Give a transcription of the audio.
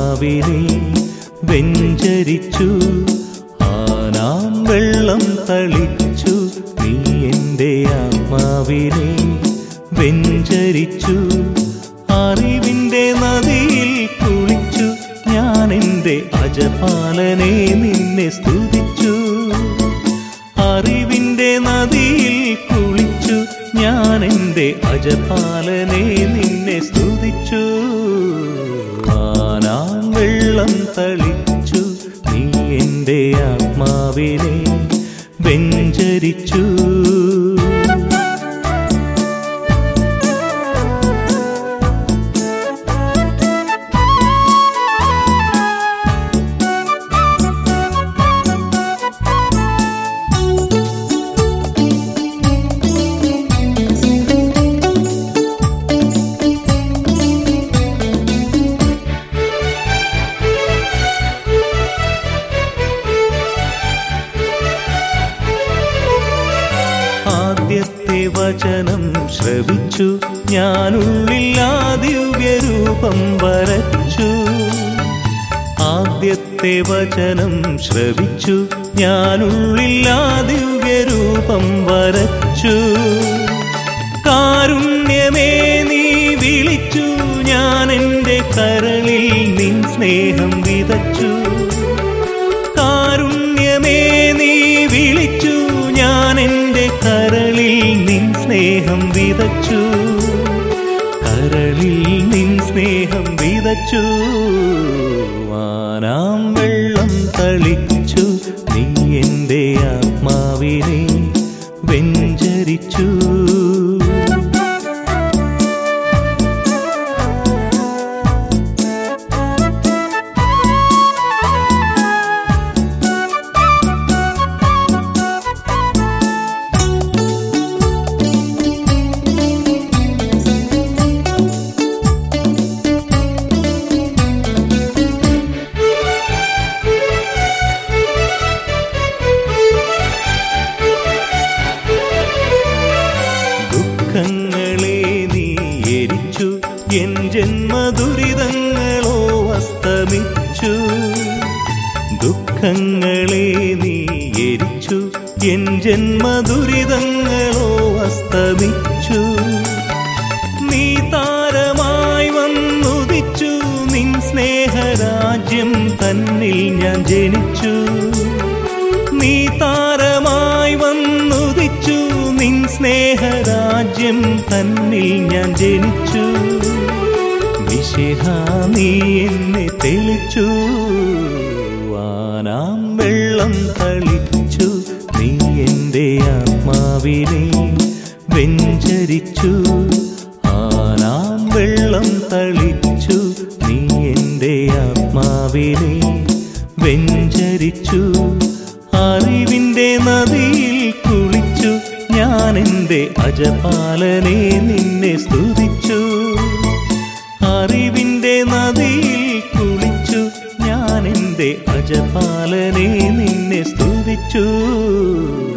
ആത്മാവിനെ വെഞ്ചരിച്ചു ആനാം വെള്ളം തളിച്ചു നീ എൻ്റെ ആത്മാവിനെ വെഞ്ചരിച്ചു അറിവിൻ്റെ നദിയിൽ കുളിച്ചു ഞാൻ എൻ്റെ അജപാലനെ നിന്നെ സ്തുതിച്ചു അറിവിൻ്റെ നദിയിൽ കുളിച്ചു ഞാൻ എൻ്റെ അജപാലനെ നിന്നെ സ്തുതിച്ചു ആനാം വെള്ളം തളിച്ചു നീ എൻ്റെ ആത്മാവിനെ വെഞ്ചരിച്ചു ആദ്യത്തെ വചനം ശ്രവിച്ചു ഞാനുള്ളിൽ ആ ദിവ്യരൂപം വരച്ചു ആദ്യത്തെ വചനം ശ്രവിച്ചു ഞാനുള്ളിൽ ആ ദിവ്യരൂപം വരച്ചു കാരുണ്യമേ നീ വിളിച്ചു ഞാൻ എൻ്റെ കരളിൽ നിൻ സ്നേഹം വിതച്ചു കാരുണ്യമേ നീ വിളിച്ചു ഞാൻ എൻ്റെ കരളിൽ നിൻ സ്നേഹം വിതച്ചു കരളിൽ നിൻ സ്നേഹം വിതച്ചു വാനാം വെള്ളം തളിച്ചു നീ എൻ്റെ ആത്മാവിനെ വെഞ്ചരിച്ചു ദുഃഖങ്ങളെ നീ എരിച്ചു എൻ ജന്മദുരിതങ്ങളോ അസ്തമിച്ചു ദുഃഖങ്ങളെ നീ എരിച്ചു എൻ ജന്മദുരിതങ്ങളോ അസ്തമിച്ചു നീ താരമായി വന്നുദിച്ചു നിൻ സ്നേഹരാജ്യം തന്നിൽ ഞാൻ ജനിച്ചു നീ താരമായി വന്നുദിച്ചു നിൻ സ്നേഹരാജ്യം തന്നിൽ ഞാൻ ജനിച്ചു വിശിഹ നീ എന്നെ തെളിച്ചു വാനാം വെള്ളം തളിച്ചു നീ എൻ്റെ ആത്മാവിനെ വെഞ്ചരിച്ചു ആനാം വെള്ളം തളിച്ചു നീ എൻ്റെ ആത്മാവിനെ വെഞ്ചരിച്ചു അറിവിൻ്റെ നദിയിൽ കുളിച്ചു ഞാൻ എൻ്റെ അജപാലനെ നിന്നെ സ്തുതിച്ചു അറിവിൻ്റെ നദിയിൽ കുളിച്ചു ഞാൻ എൻ്റെ അജപാലനെ നിന്നെ സ്തുതിച്ചു